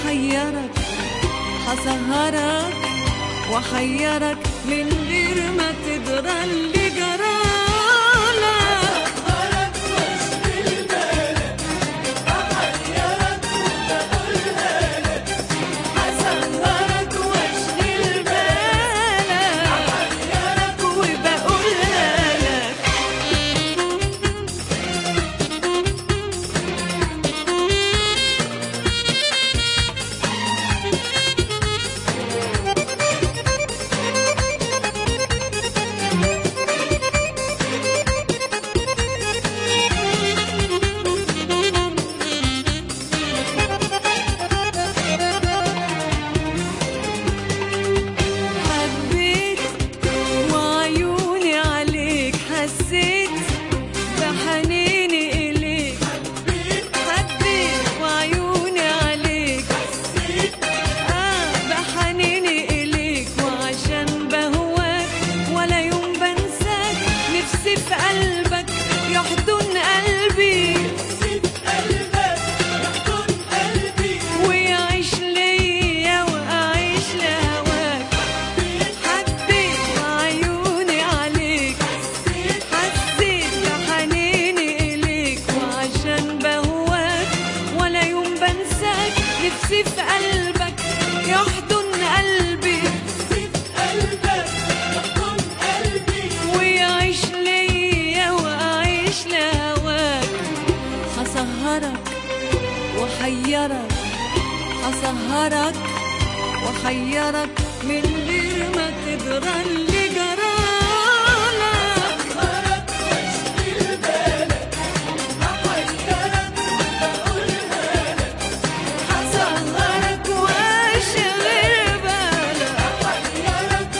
وحيرك هسهرك وحيرك من غير ما تدرى اللي جرالك هسهرك واشغل بالك وبقولها لك حبيت وعيوني عليك حسيت بحنيني إليك حبيت وعيوني عليك آه بحنيني إليك وعشان بهواك ولا يوم بنساك نفسي في قلبك يحضن قلبي ويعيش ليا وأعيش لهواك حبيت وعيوني عليك حسيت بحنيني إليك وعشان بهواك ولا يوم بنساك نفسي في قلبك يحضن قلبي ويعيش ليا وأعيش لهواك هسهرك وحيرك هسهرك وحيرك من غير ما تدرى اللي جرالك هسهرك واشغل بالك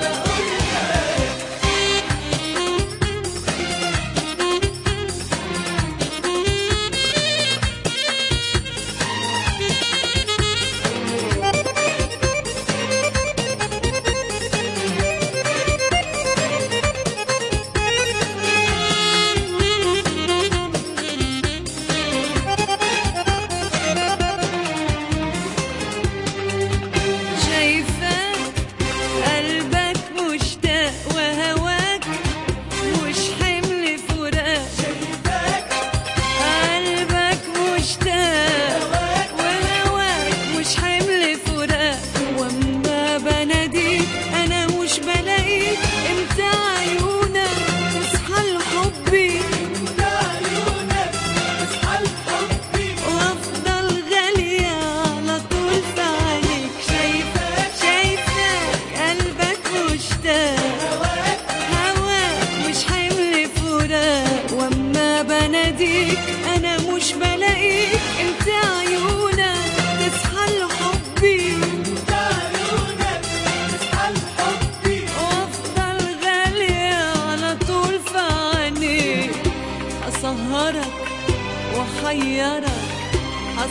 شايفاك قلبك مشتاق وهواك مش حمل فراق قلبك مشتاق وهواك مش حمل فراق واما بناديك انا مش بلاقيك انت عيونك تصحى لحبي وافضل غالية على طول في عينيك شايفاك شايفاك قلبك مشتاق هواك مش حمل فراق واما بناديك انا مش بلاقيك انت عيونك تصحى لحبي وافضل غالية على طول في عينيك اسهرك وحيرك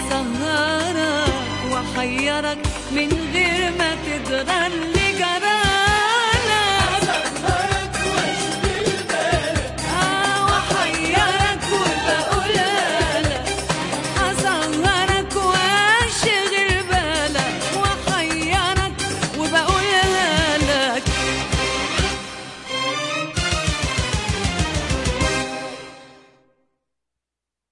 هسهرك وحيرك من غير ما تدرى اللي جرالك